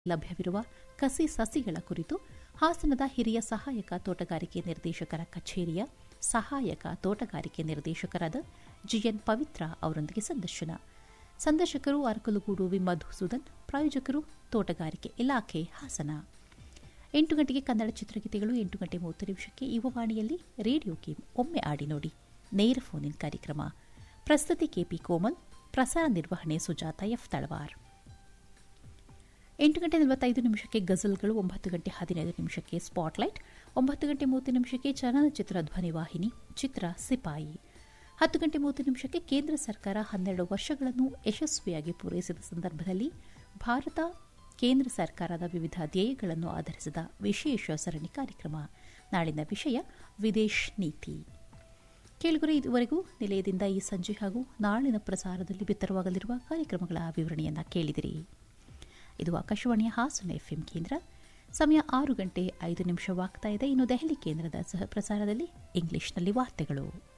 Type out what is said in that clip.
ಲಭ್ಯವಿರುವ ಕಸಿ ಸಸಿಗಳ ಕುರಿತು ಹಾಸನದ ಹಿರಿಯ ಸಹಾಯಕ ತೋಟಗಾರಿಕೆ ನಿರ್ದೇಶಕರ ಕಚೇರಿಯ ಸಹಾಯಕ ತೋಟಗಾರಿಕೆ ನಿರ್ದೇಶಕರಾದ ಜಿಎನ್ ಪವಿತ್ರ ಅವರೊಂದಿಗೆ ಸಂದರ್ಶನ ಸಂದರ್ಶಕರು ಅರಕಲಗೂಡು ವಿ ಮಧುಸೂದನ್ ಪ್ರಾಯೋಜಕರು ತೋಟಗಾರಿಕೆ ಇಲಾಖೆ ಹಾಸನ ಎಂಟು ಗಂಟೆಗೆ ಕನ್ನಡ ಚಿತ್ರಗೀತೆಗಳು ಎಂಟು ಗಂಟೆ ಮೂವತ್ತು ನಿಮಿಷಕ್ಕೆ ಯುವವಾಣಿಯಲ್ಲಿ ರೇಡಿಯೋ ಗೇಮ್ ಒಮ್ಮೆ ಆಡಿ ನೋಡಿ ನೇರ ಫೋನ್ ಇನ್ ಕಾರ್ಯಕ್ರಮ ಪ್ರಸ್ತುತಿ ಕೆಪಿ ಕೋಮಲ್ ಪ್ರಸಾರ ನಿರ್ವಹಣೆ ಸುಜಾತ ಎಫ್ ತಳವಾರ್ ಎಂಟು ಗಂಟೆ ನಲವತ್ತೈದು ನಿಮಿಷಕ್ಕೆ ಗಜಲ್ಗಳು ಒಂಬತ್ತು ಗಂಟೆ ಹದಿನೈದು ನಿಮಿಷಕ್ಕೆ ಸ್ಪಾಟ್ಲೈಟ್ ಒಂಬತ್ತು ಗಂಟೆ ಮೂವತ್ತು ನಿಮಿಷಕ್ಕೆ ಚಲನಚಿತ್ರ ಧ್ವನಿವಾಹಿನಿ ಚಿತ್ರ ಸಿಪಾಯಿ ಹತ್ತು ಗಂಟೆ ಮೂವತ್ತು ನಿಮಿಷಕ್ಕೆ ಕೇಂದ್ರ ಸರ್ಕಾರ ಹನ್ನೆರಡು ವರ್ಷಗಳನ್ನು ಯಶಸ್ವಿಯಾಗಿ ಪೂರೈಸಿದ ಸಂದರ್ಭದಲ್ಲಿ ಭಾರತ ಕೇಂದ್ರ ಸರ್ಕಾರದ ವಿವಿಧ ಧ್ಯೇಯಗಳನ್ನು ಆಧರಿಸಿದ ವಿಶೇಷ ಸರಣಿ ಕಾರ್ಯಕ್ರಮ ನಾಳಿನ ವಿಷಯ ವಿದೇಶ್ ನೀತಿ ಕೇಳುಗರೆ ಇದುವರೆಗೂ ನಿಲಯದಿಂದ ಈ ಸಂಜೆ ಹಾಗೂ ನಾಳಿನ ಪ್ರಸಾರದಲ್ಲಿ ಬಿತ್ತರವಾಗಲಿರುವ ಕಾರ್ಯಕ್ರಮಗಳ ವಿವರಣೆಯನ್ನ ಕೇಳಿದಿರಿ ಇದು ಆಕಾಶವಾಣಿಯ ಹಾಸನ ಎಫ್ಎಂ ಕೇಂದ್ರ ಸಮಯ ಆರು ಗಂಟೆ ಐದು ನಿಮಿಷವಾಗ್ತಾ ಇದೆ ಇನ್ನು ದೆಹಲಿ ಕೇಂದ್ರದ ಸಹ ಪ್ರಸಾರದಲ್ಲಿ ಇಂಗ್ಲಿಷ್ನಲ್ಲಿ ವಾರ್ತೆಗಳು